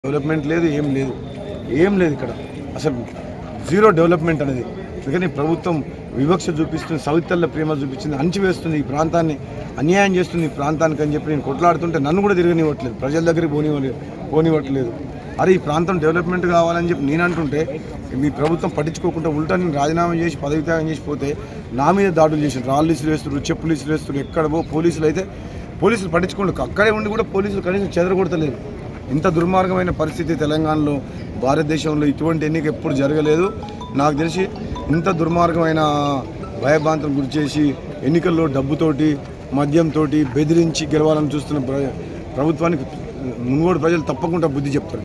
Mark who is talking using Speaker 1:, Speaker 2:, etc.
Speaker 1: development లేదు ఏం లేదు ఏం లేదు ఇక్కడ అసలు జీరో డెవలప్మెంట్ అనేది అందుకని ప్రభుత్వం వివక్ష చూపిస్తుంది సవితల్ల ప్రేమ చూపించింది అణచివేస్తుంది ఈ ప్రాంతాన్ని అన్యాయం చేస్తుంది ఈ ప్రాంతానికి అని చెప్పి నేను కొట్లాడుతుంటే నన్ను కూడా తిరగనివ్వట్లేదు ప్రజల దగ్గరికి పోనివ్వలేదు పోనివ్వట్లేదు అరే ఈ ప్రాంతం డెవలప్మెంట్ కావాలని చెప్పి నేను అంటుంటే మీ ప్రభుత్వం పట్టించుకోకుండా ఉల్టా నేను రాజీనామా చేసి పదవి త్యాగం చేసి పోతే నా మీద దాడులు చేసి రాళ్ళు ఇసులు వేస్తున్నారు చెప్పులు ఇసులు వేస్తున్నారు ఎక్కడ పో పోలీసులు అయితే పోలీసులు పట్టించుకోండి అక్కడే ఉండి కూడా పోలీసులు కనీసం చెదరగొడతలేదు ఇంత దుర్మార్గమైన పరిస్థితి తెలంగాణలో భారతదేశంలో ఇటువంటి ఎన్నిక ఎప్పుడు జరగలేదు నాకు తెలిసి ఇంత దుర్మార్గమైన భయభ్రాంతులకు గురి చేసి ఎన్నికల్లో డబ్బుతోటి మద్యంతో బెదిరించి గెలవాలని చూస్తున్న ప్ర- ప్రభుత్వానికి మునుగోడు ప్రజలు తప్పకుండా బుద్ధి చెప్తారు